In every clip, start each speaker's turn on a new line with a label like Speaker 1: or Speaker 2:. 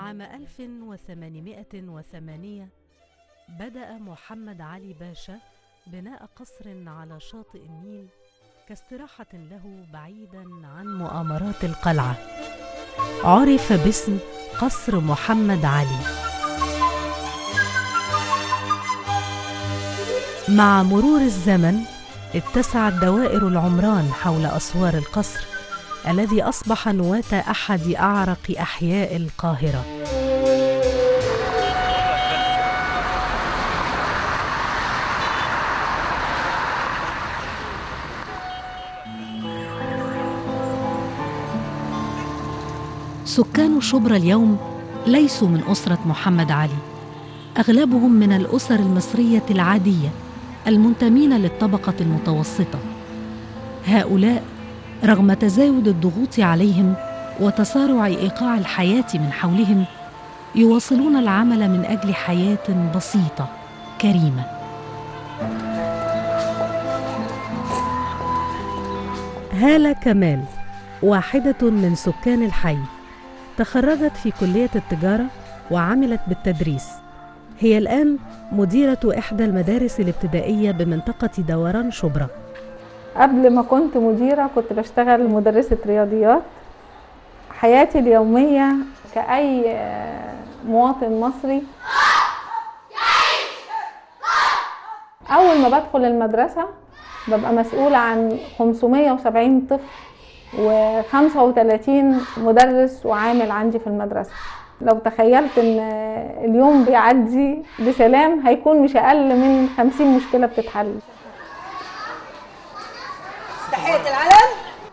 Speaker 1: عام 1808 بدأ محمد علي باشا بناء قصر على شاطئ النيل كاستراحة له بعيدا عن مؤامرات القلعة عرف باسم قصر محمد علي مع مرور الزمن اتسعت دوائر العمران حول أسوار القصر الذي أصبح نواة أحد أعرق أحياء القاهرة سكان شبرا اليوم ليسوا من أسرة محمد علي أغلبهم من الأسر المصرية العادية المنتمين للطبقة المتوسطة هؤلاء رغم تزايد الضغوط عليهم وتسارع ايقاع الحياه من حولهم يواصلون العمل من اجل حياه بسيطه كريمه هاله كمال واحده من سكان الحي تخرجت في كليه التجاره وعملت بالتدريس هي الان مديره احدى المدارس الابتدائيه بمنطقه دوران شبرا
Speaker 2: قبل ما كنت مديرة كنت بشتغل مدرسة رياضيات حياتي اليومية كأي مواطن مصري أول ما بدخل المدرسة ببقى مسؤولة عن 570 طفل و35 مدرس وعامل عندي في المدرسة لو تخيلت ان اليوم بيعدي بسلام هيكون مش اقل من 50 مشكلة بتتحل
Speaker 3: تحية العلم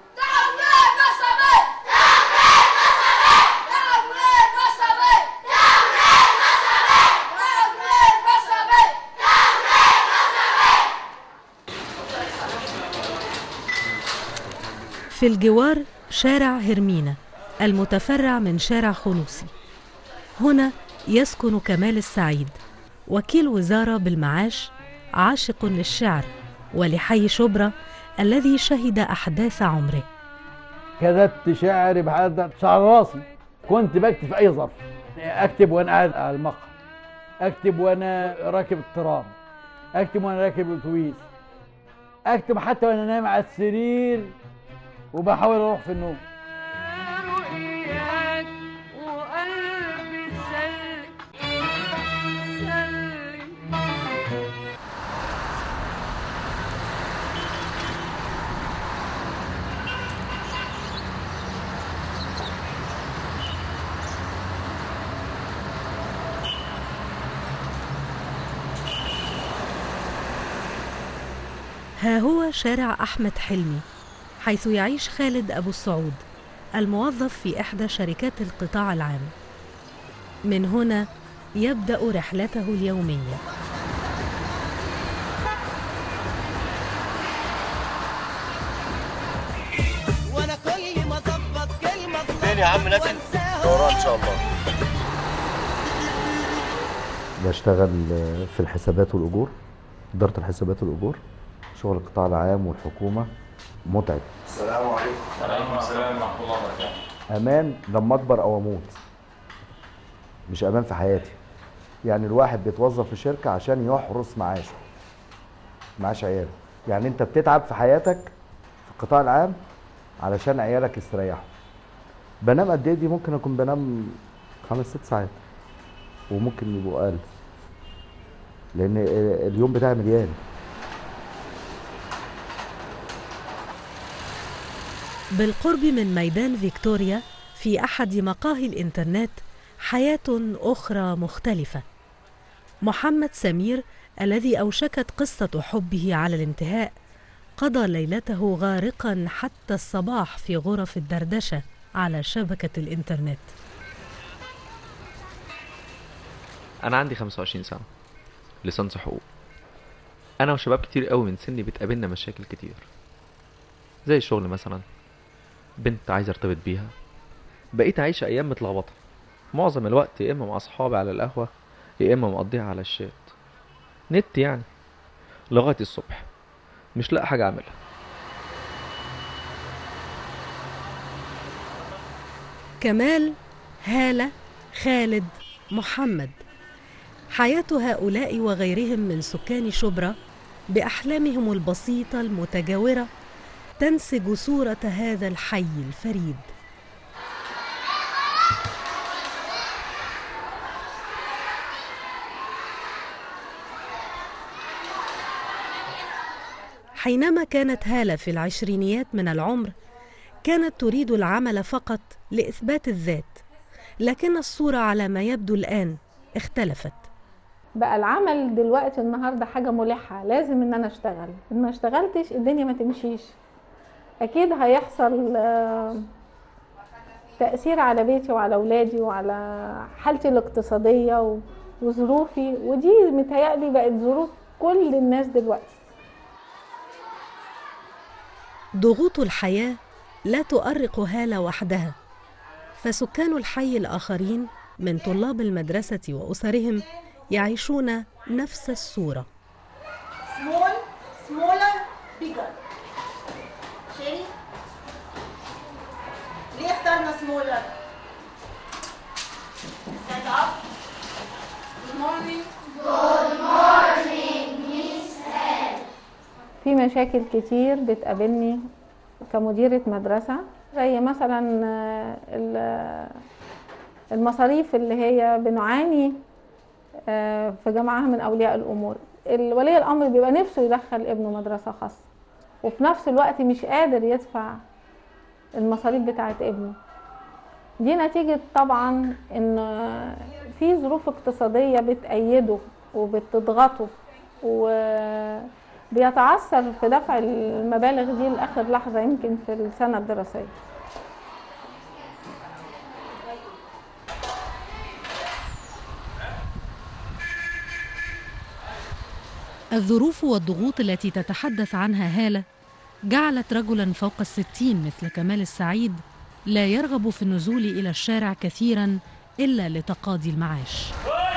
Speaker 1: في الجوار شارع هرمينا المتفرع من شارع خلوصي هنا يسكن كمال السعيد وكيل وزارة بالمعاش عاشق للشعر ولحي شبرا الذي شهد أحداث عمره
Speaker 4: كتبت شعري بحد شعر راسي كنت بكتب في أي ظرف أكتب وأنا قاعد على المقهى أكتب وأنا راكب الترام أكتب وأنا راكب الأتوبيس أكتب حتى وأنا نايم على السرير وبحاول أروح في النوم
Speaker 1: ها هو شارع أحمد حلمي حيث يعيش خالد أبو السعود الموظف في إحدى شركات القطاع العام من هنا يبدأ رحلته اليومية
Speaker 3: وانا كل ما اظبط كلمه
Speaker 5: فين يا عم نازل؟ دوران ان شاء الله
Speaker 6: بشتغل في الحسابات والأجور إدارة الحسابات والأجور شغل القطاع العام والحكومة متعب
Speaker 5: السلام عليكم
Speaker 7: وعليكم السلام ورحمة الله وبركاته
Speaker 6: أمان لما أكبر أو أموت مش أمان في حياتي يعني الواحد بيتوظف في شركة عشان يحرس معاشه معاش عياله يعني أنت بتتعب في حياتك في القطاع العام علشان عيالك يستريحوا بنام قد إيه دي ممكن أكون بنام خمس ست ساعات وممكن يبقوا أقل لأن اليوم بتاعي مليان
Speaker 1: بالقرب من ميدان فيكتوريا في أحد مقاهي الإنترنت حياة أخرى مختلفة محمد سمير الذي أوشكت قصة حبه على الانتهاء قضى ليلته غارقا حتى الصباح في غرف الدردشة على شبكة الإنترنت
Speaker 8: انا عندي 25 سنه ليسانس حقوق انا وشباب كتير قوي من سني بتقابلنا مشاكل كتير زي الشغل مثلا بنت عايز ارتبط بيها بقيت عايش ايام متلخبطه معظم الوقت يا اما مع اصحابي على القهوه يا اما مقضيها على الشات نت يعني لغايه الصبح مش لاقي حاجه اعملها
Speaker 1: كمال هالة خالد محمد حياة هؤلاء وغيرهم من سكان شبرا بأحلامهم البسيطة المتجاورة تنسج صورة هذا الحي الفريد حينما كانت هالة في العشرينيات من العمر كانت تريد العمل فقط لإثبات الذات لكن الصورة على ما يبدو الآن اختلفت
Speaker 2: بقى العمل دلوقتي النهارده حاجه ملحه لازم ان انا اشتغل ان ما اشتغلتش الدنيا ما تمشيش اكيد هيحصل آه، تاثير على بيتي وعلى اولادي وعلى حالتي الاقتصاديه و- وظروفي ودي متهيألي بقت ظروف كل الناس دلوقتي
Speaker 1: ضغوط الحياة لا تؤرق هالة وحدها فسكان الحي الآخرين من طلاب المدرسة وأسرهم يعيشون نفس الصورة
Speaker 3: سمول سمولر بيجر شيري ليه اخترنا سمولر ستاند اب جود مورنينج
Speaker 2: في مشاكل كتير بتقابلني كمديرة مدرسة زي مثلا آه، ال- المصاريف اللي هي بنعاني آه، في جمعها من أولياء الأمور الولي الأمر بيبقى نفسه يدخل ابنه مدرسة خاصة وفي نفس الوقت مش قادر يدفع المصاريف بتاعت ابنه دي نتيجة طبعا ان في ظروف اقتصادية بتأيده وبتضغطه وبيتعثر في دفع المبالغ دي لآخر لحظة يمكن في السنة الدراسية
Speaker 1: الظروف والضغوط التي تتحدث عنها هالة جعلت رجلا فوق الستين مثل كمال السعيد لا يرغب في النزول إلى الشارع كثيرا إلا لتقاضي المعاش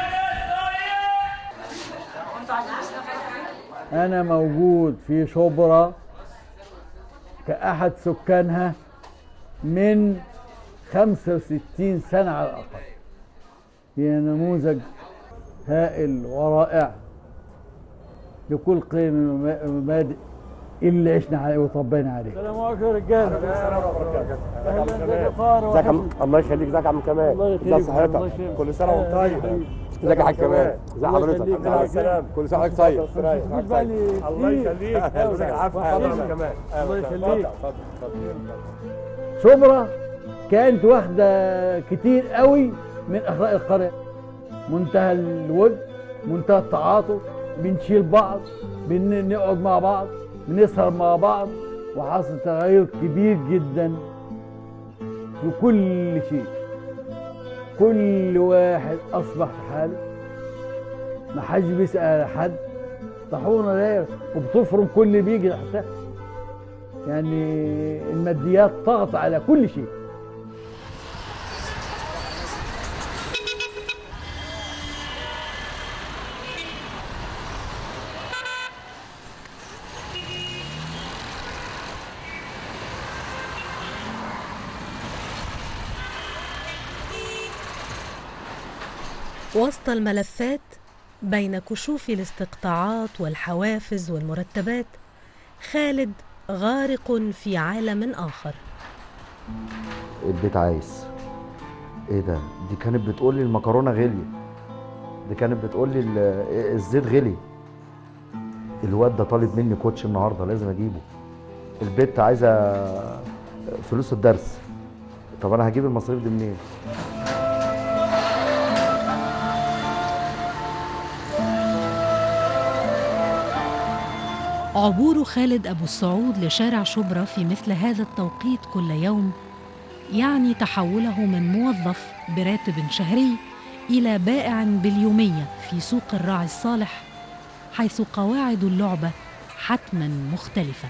Speaker 4: أنا موجود في شبرا كأحد سكانها من 65 سنة على الأقل هي نموذج هائل ورائع لكل قيم ومبادئ اللي عشنا عليه وطبينا عليه السلام عليكم يا رجاله
Speaker 9: ازيك يا عم الله يخليك ازيك يا عم كمال ازي صحتك كل سنه وانت طيب ازيك يا حاج كمال ازي حضرتك الحمد لله على السلامه كل سنه وانت طيب الله يخليك ازيك العافيه يا عم كمال الله يخليك
Speaker 4: شبرا كانت واخده كتير قوي من اخلاق القريه منتهى الود منتهى التعاطف بنشيل بعض بنقعد مع بعض بنسهر مع بعض وحصل تغير كبير جدا في كل شيء كل واحد اصبح في حاله ما حدش بيسال حد طاحونه داير وبتفرم كل اللي بيجي تحتها يعني الماديات طغت على كل شيء
Speaker 1: وسط الملفات بين كشوف الاستقطاعات والحوافز والمرتبات خالد غارق في عالم آخر
Speaker 6: البيت عايز ايه ده دي كانت بتقول لي المكرونه غليت دي كانت بتقول لي ال- الزيت غلي الواد ده طالب مني كوتش النهارده لازم اجيبه البت عايزه فلوس الدرس طب انا هجيب المصاريف دي منين
Speaker 1: عبور خالد أبو السعود لشارع شبرا في مثل هذا التوقيت كل يوم يعني تحوله من موظف براتب شهري إلى بائع باليومية في سوق الراعي الصالح حيث قواعد اللعبة حتما مختلفة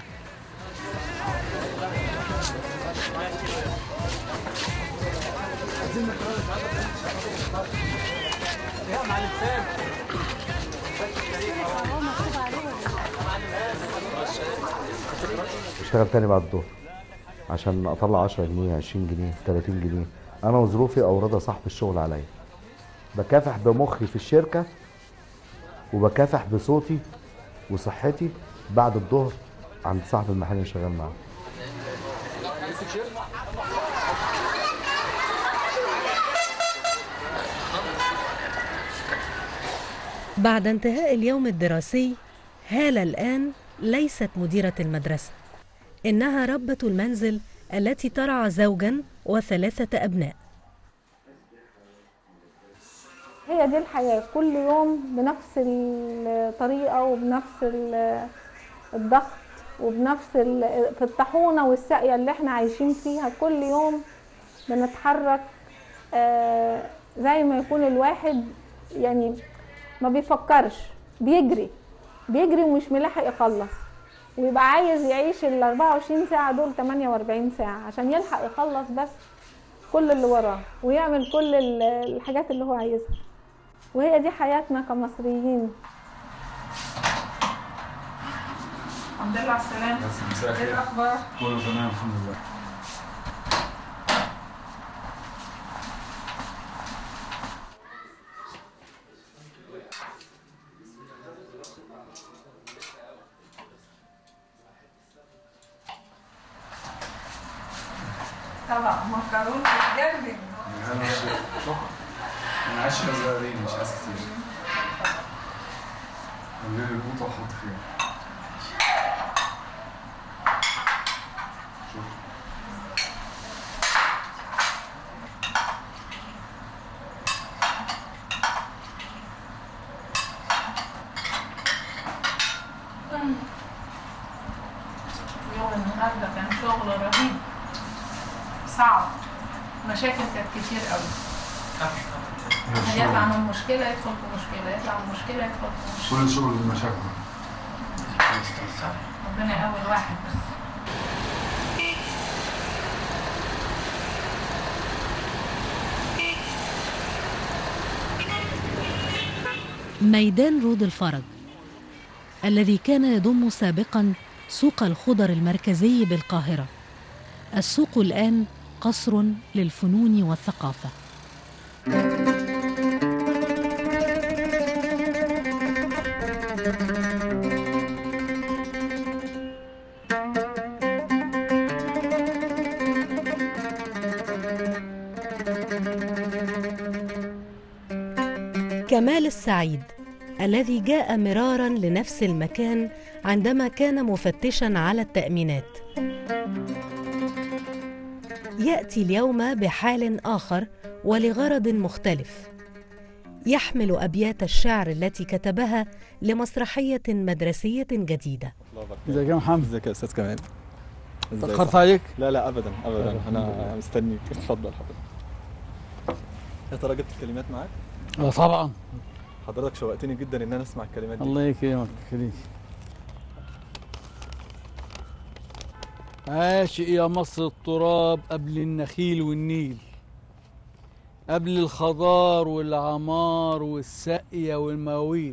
Speaker 6: اشتغل تاني بعد الظهر عشان اطلع 10 جنيه 20 جنيه 30 جنيه انا وظروفي اوردها صاحب الشغل عليا بكافح بمخي في الشركه وبكافح بصوتي وصحتي بعد الظهر عند صاحب المحل اللي شغال معاه
Speaker 1: بعد انتهاء اليوم الدراسي هالة الآن ليست مديرة المدرسة إنها ربة المنزل التي ترعى زوجا وثلاثة أبناء
Speaker 2: هي دي الحياة كل يوم بنفس الطريقة وبنفس ال- الضغط وبنفس ال- في الطاحونة والساقية اللي احنا عايشين فيها كل يوم بنتحرك آه، زي ما يكون الواحد يعني ما بيفكرش بيجري بيجري ومش ملاحق يخلص ويبقى عايز يعيش ال 24 ساعة دول 48 ساعة عشان يلحق يخلص بس كل اللي وراه ويعمل كل ال- الحاجات اللي هو عايزها وهي دي حياتنا كمصريين
Speaker 3: الحمد لله على السلامة
Speaker 7: مساء
Speaker 3: ايه الأخبار؟
Speaker 7: كله تمام الحمد لله
Speaker 3: طبعا مكرونة بتجنن
Speaker 7: انا مش شكرا انا عايش صغيرين مش عايز كتير اعمل لي البوطه واحط فيها شكرا
Speaker 3: يوم النهارده كان شغل رهيب صعب مشاكل كانت كتير قوي يطلع من مشكلة يدخل في مشكلة يطلع من مشكلة يدخل في مشكلة
Speaker 7: كل شغل المشاكل
Speaker 3: ربنا يقوي الواحد بس
Speaker 1: ميدان رود الفرج الذي كان يضم سابقا سوق الخضر المركزي بالقاهرة السوق الآن قصر للفنون والثقافة كمال السعيد الذي جاء مرارا لنفس المكان عندما كان مفتشا على التأمينات يأتي اليوم بحال آخر ولغرض مختلف يحمل أبيات الشعر التي كتبها لمسرحية مدرسية جديدة
Speaker 4: ازيك يا محمد
Speaker 10: ازيك يا استاذ كمال ازاي
Speaker 4: تأخرت
Speaker 10: صح؟
Speaker 4: عليك
Speaker 10: لا لا ابدا ابدا
Speaker 4: الحمد
Speaker 10: انا
Speaker 4: لله.
Speaker 10: مستنيك اتفضل حضرتك يا ترى جبت الكلمات معاك
Speaker 4: اه طبعا
Speaker 10: حضرتك شوقتني جدا ان انا اسمع الكلمات دي
Speaker 4: الله يكرمك يخليك عاشق يا مصر التراب قبل النخيل والنيل قبل الخضار والعمار والسقية والمواويل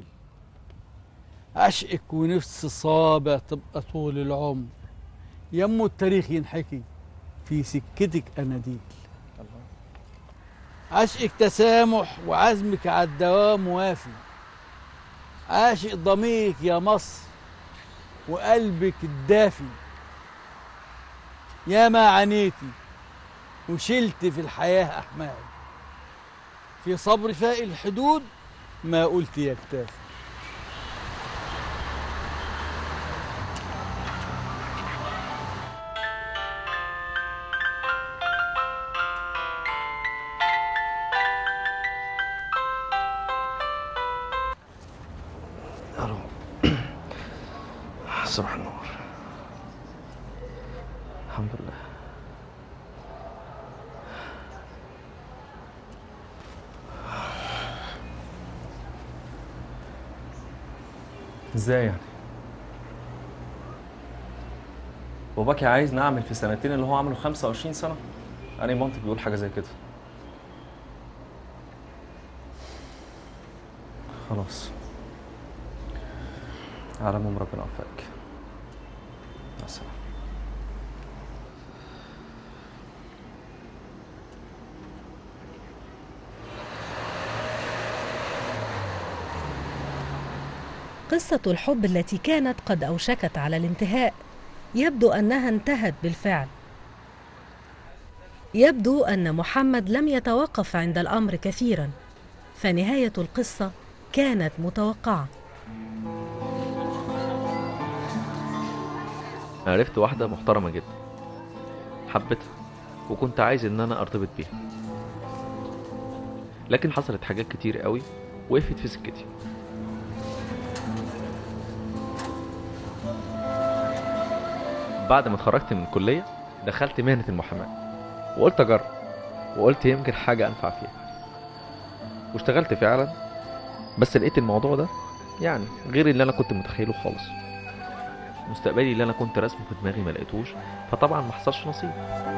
Speaker 4: عشقك ونفس صابع تبقى طول العمر يمو التاريخ ينحكي في سكتك أناديل عشقك تسامح وعزمك على الدوام وافي عاشق ضميرك يا مصر وقلبك الدافي يا ما عانيتي وشلت في الحياة أحمال في صبر فاق الحدود ما قلت يا كتافي
Speaker 5: الو صباح النور الحمد لله
Speaker 8: ازاي يعني باباكي عايز نعمل في سنتين اللي هو عمله 25 سنة أنا منطق بيقول حاجة زي كده خلاص على العموم ربنا يوفقك مع السلامة
Speaker 1: قصة الحب التي كانت قد أوشكت على الانتهاء يبدو أنها انتهت بالفعل يبدو أن محمد لم يتوقف عند الأمر كثيرا فنهاية القصة كانت متوقعة
Speaker 8: عرفت واحدة محترمة جدا حبيتها وكنت عايز ان انا ارتبط بيها لكن حصلت حاجات كتير قوي وقفت في سكتي بعد ما اتخرجت من الكلية دخلت مهنة المحاماة وقلت اجرب وقلت يمكن حاجة انفع فيها واشتغلت فعلا بس لقيت الموضوع ده يعني غير اللي انا كنت متخيله خالص مستقبلي اللي انا كنت راسمه في دماغي ما لقيتوش فطبعا ما حصلش نصيب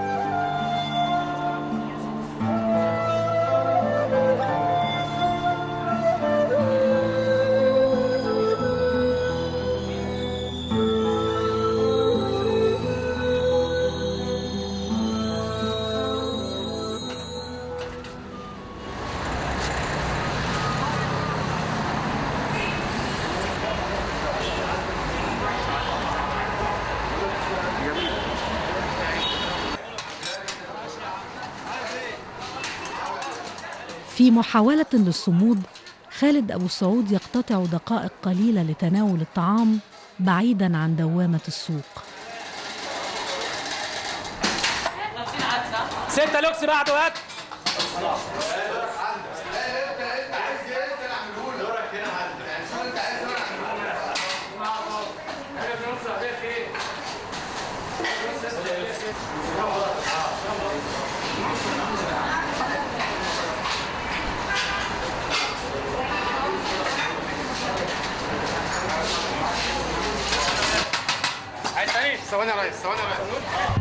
Speaker 1: في محاولة للصمود خالد أبو سعود يقتطع دقائق قليلة لتناول الطعام بعيدا عن دوامة السوق
Speaker 11: ستة لوكس بعده هات عايز تاني ثواني يا ريس ثواني يا ريس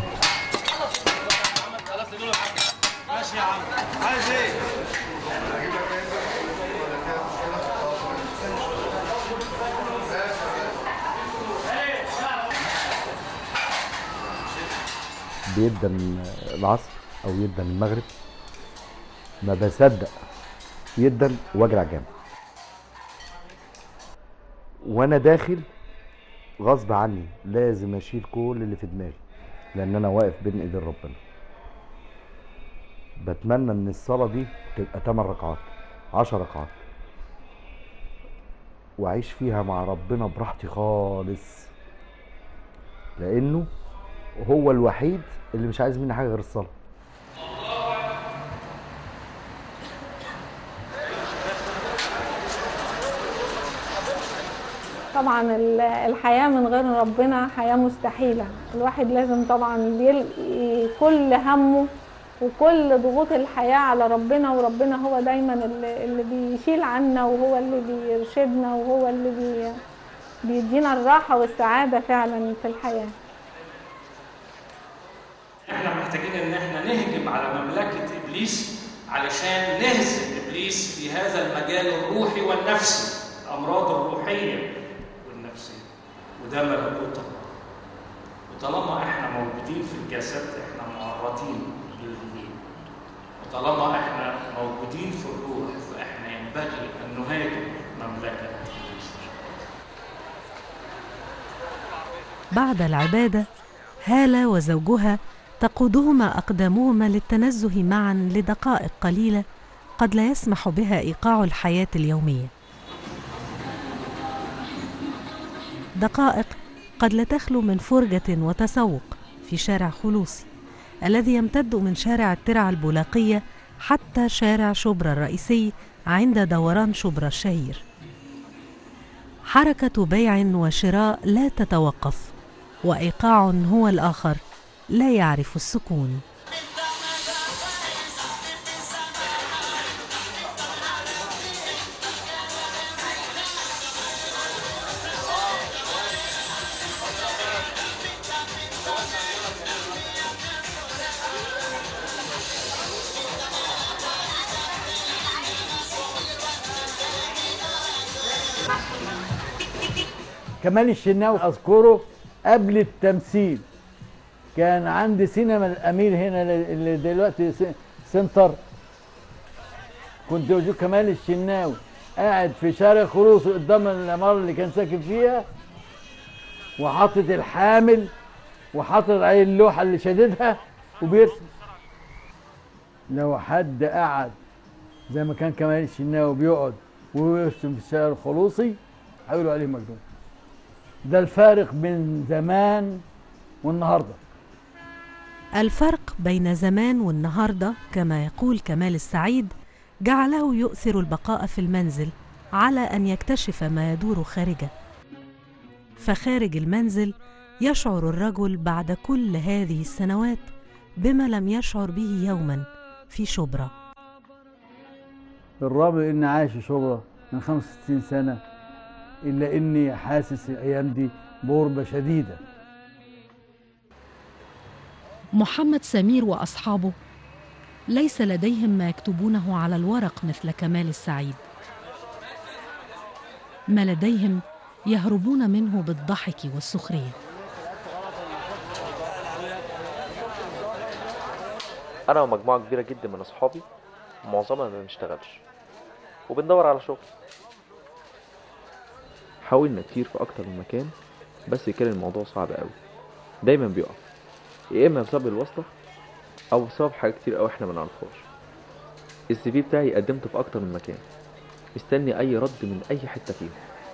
Speaker 11: خلاص نقول ماشي يا عم عايز ايه
Speaker 6: بيدن العصر او يدن المغرب ما بصدق يدن واجري على الجامع وانا داخل غصب عني لازم اشيل كل اللي في دماغي لان انا واقف بين ايدين ربنا بتمنى ان الصلاه دي تبقى 8 ركعات 10 ركعات واعيش فيها مع ربنا براحتي خالص لانه هو الوحيد اللي مش عايز مني حاجه غير الصلاه
Speaker 2: طبعا ال- الحياة من غير ربنا حياة مستحيلة الواحد لازم طبعا بيلقي كل همه وكل ضغوط الحياة على ربنا وربنا هو دايما اللي اللي بيشيل عنا وهو اللي بيرشدنا وهو اللي بي بيدينا الراحة والسعادة فعلا في الحياة
Speaker 11: احنا محتاجين ان احنا نهجم على مملكة ابليس علشان نهزم ابليس في هذا المجال الروحي والنفسي الامراض الروحية والنفسية وده ملكوت الله وطالما احنا موجودين في الجسد احنا معرضين للهجوم وطالما احنا موجودين في الروح فاحنا ينبغي ان نهاجم مملكة ابليس
Speaker 1: بعد العبادة هالة وزوجها تقودهما أقدامهما للتنزه معا لدقائق قليلة قد لا يسمح بها إيقاع الحياة اليومية دقائق قد لا تخلو من فرجة وتسوق في شارع خلوصي الذي يمتد من شارع الترعة البولاقية حتى شارع شبرا الرئيسي عند دوران شبرا الشهير حركة بيع وشراء لا تتوقف وإيقاع هو الآخر لا يعرف السكون
Speaker 4: كمال الشناوي اذكره قبل التمثيل كان عندي سينما الامير هنا اللي دلوقتي س- سنتر كنت بشوف كمال الشناوي قاعد في شارع خلوص قدام العمارة اللي كان ساكن فيها وحاطط الحامل وحاطط عليه اللوحة اللي شددها وبيرسم لو حد قعد زي ما كان كمال الشناوي بيقعد ويرسم في الشارع الخلوصي هيقولوا عليه مجنون ده الفارق بين زمان والنهارده
Speaker 1: الفرق بين زمان والنهارده كما يقول كمال السعيد جعله يؤثر البقاء في المنزل على ان يكتشف ما يدور خارجه فخارج المنزل يشعر الرجل بعد كل هذه السنوات بما لم يشعر به يوما في شبرا
Speaker 4: بالرغم ان عايش في شبرا من 65 سنه الا اني حاسس الايام دي بغربه شديده
Speaker 1: محمد سمير واصحابه ليس لديهم ما يكتبونه على الورق مثل كمال السعيد ما لديهم يهربون منه بالضحك والسخريه
Speaker 8: انا ومجموعه كبيره جدا من اصحابي معظمنا ما بنشتغلش وبندور على شغل حاولنا كتير في اكتر من مكان بس كان الموضوع صعب قوي دايما بيقف يا اما بسبب الواسطه او بسبب حاجات كتير قوي احنا ما نعرفهاش السي في بتاعي قدمته في اكتر من مكان مستني اي رد من اي حته فيهم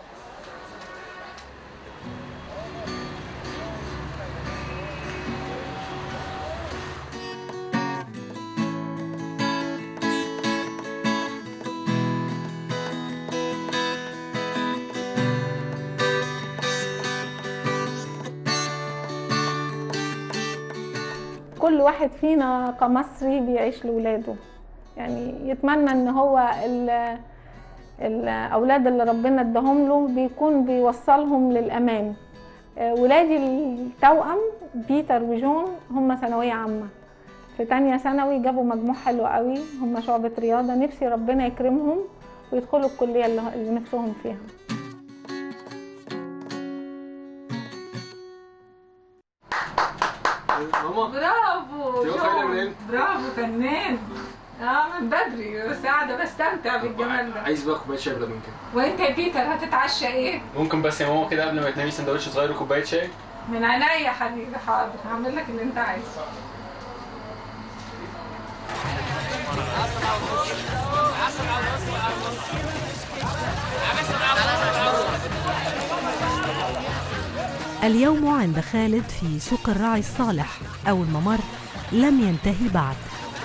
Speaker 2: كل واحد فينا كمصري بيعيش لولاده يعني يتمنى ان هو ال- الاولاد اللي ربنا اداهم له بيكون بيوصلهم للامام آه، ولادي التوأم بيتر وجون هم ثانويه عامه في تانية ثانوي جابوا مجموع حلو قوي هم شعبة رياضة نفسي ربنا يكرمهم ويدخلوا الكلية اللي اللي نفسهم فيها
Speaker 7: ماما
Speaker 3: برافو
Speaker 7: انت واخدة من
Speaker 3: جون.
Speaker 7: امتى؟
Speaker 3: برافو فنان اه من بدري بس قاعده بستمتع بالجمال ده
Speaker 7: عايز بقى كوبايه شاي بلبن كده
Speaker 3: وانت يا بيتر هتتعشى ايه؟
Speaker 7: ممكن بس يا ماما كده قبل ما تنامي سندوتش صغير وكوبايه شاي
Speaker 3: من عينيا يا حبيبي حاضر هعمل لك اللي انت عايزه
Speaker 1: اليوم عند خالد في سوق الراعي الصالح أو الممر لم ينتهي بعد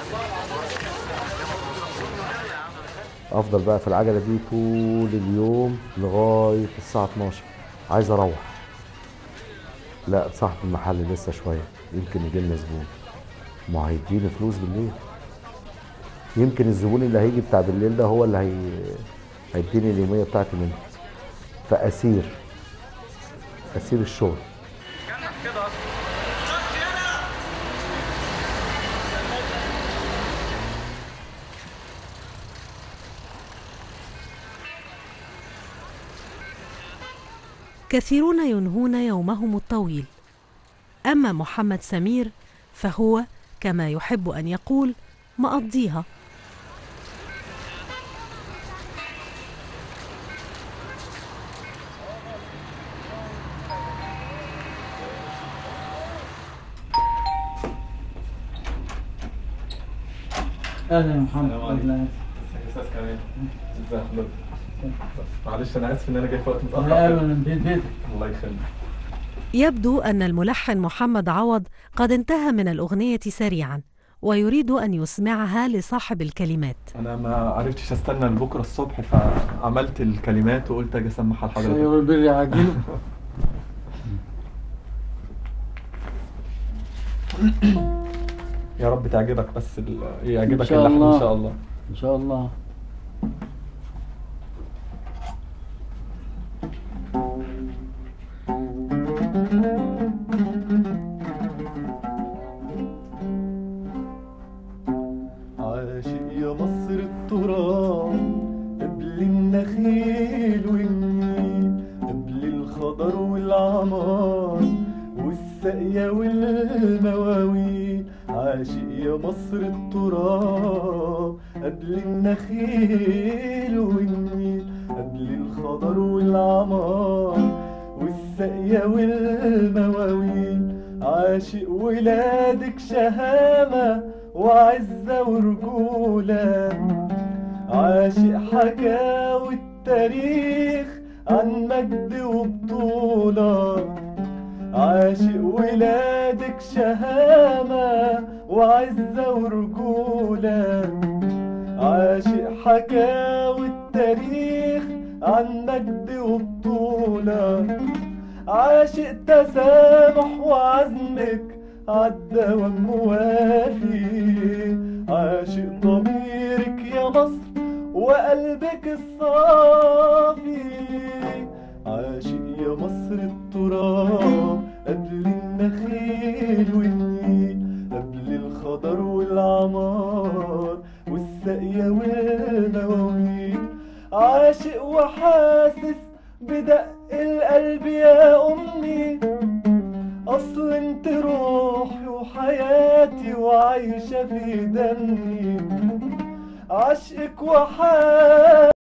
Speaker 6: افضل بقى في العجله دي طول اليوم لغايه الساعه 12 عايز اروح لا صاحب المحل لسه شويه يمكن يجي لنا زبون ما هو هيديني فلوس بالليل يمكن الزبون اللي هيجي بتاع بالليل ده هو اللي هي... هيديني اليوميه بتاعتي منه فاسير اسير الشغل
Speaker 1: كثيرون ينهون يومهم الطويل أما محمد سمير فهو كما يحب أن يقول مقضيها
Speaker 4: اهلا يا محمد اهلا
Speaker 10: ازيك يا استاذ كمال ازي حضرتك معلش انا اسف ان انا جاي في وقت متاخر
Speaker 4: اهلا
Speaker 10: كده.
Speaker 4: من بيت بيتك
Speaker 10: الله يخليك
Speaker 1: يبدو أن الملحن محمد عوض قد انتهى من الأغنية سريعا ويريد أن يسمعها لصاحب الكلمات
Speaker 10: انا ما عرفتش استنى لبكره الصبح فعملت الكلمات وقلت اجي اسمعها
Speaker 4: خير
Speaker 10: لحضرتك
Speaker 4: البر عاجله
Speaker 10: يا رب تعجبك بس ال... يعجبك
Speaker 4: إن شاء
Speaker 10: اللحن
Speaker 4: الله.
Speaker 10: ان شاء الله
Speaker 4: ان شاء الله
Speaker 12: عاشق يا مصر التراب قبل النخيل والنيل قبل الخضر والعمار والسقيا والمواويل عاشق يا مصر التراب قبل النخيل والنيل الخضر والعمار والسقيا والمواويل عاشق ولادك شهامة وعزة ورجولة عاشق حكاوي التاريخ عن مجد وبطولة عاشق ولادك شهامة وعزة ورجولة عاشق حكاوي التاريخ عن مجد وبطولة عاشق تسامح وعزمك عالدوام موافي عاشق ضميرك يا مصر وقلبك الصافي عاشق يا مصر التراب قبل النخيل والنيل قبل الخضر والعمار والسقيا والمواويل عاشق وحاسس بدق القلب يا أمي أصل انت روحي وحياتي وعايشة في دمي عشقك وحاسس